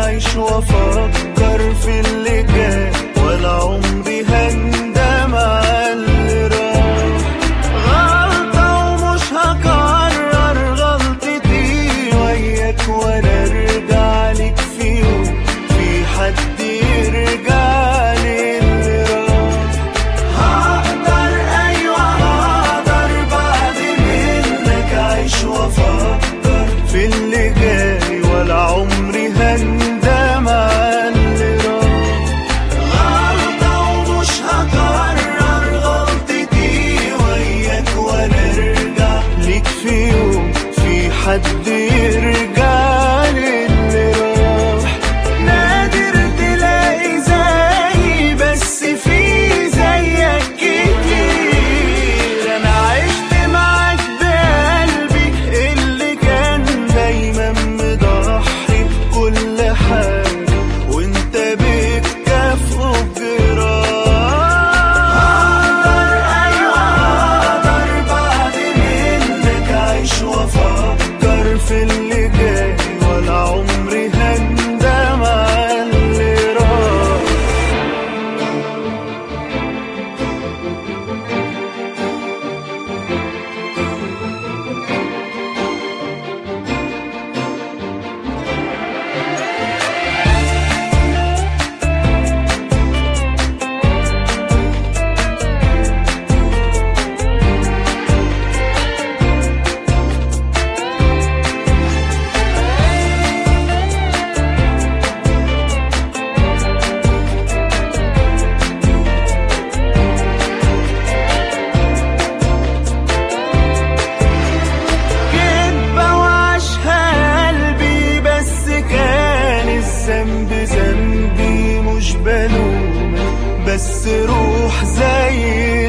أعيش وأفكر في اللي جاي ولا عمري هندم على اللي راح غلطة ومش هكرر غلطتي وياك ولا ارجع لك في يوم في حد يرجع لي اللي راح هقدر ايوه هقدر بعد منك اعيش وافكر في اللي جاي ولا عمري هندم على اللي راح غلطة ومش هكرر غلطتي وياك ولا ارجع ليك في يوم في حد يرجع لي اللي راح نادر تلاقي زيي بس في زيك كتير انا عشت معاك بقلبي اللي كان دايما مضحي بكل حاجة وانت بتكافئه بجراح هقدر ايوه هقدر بعد منك اعيش وافكر في اللي جاي ولا عمري هندم على اللي راح كدبة وعاشها قلبي بس كان الذنب ذنبي مش بلومك بس روح زي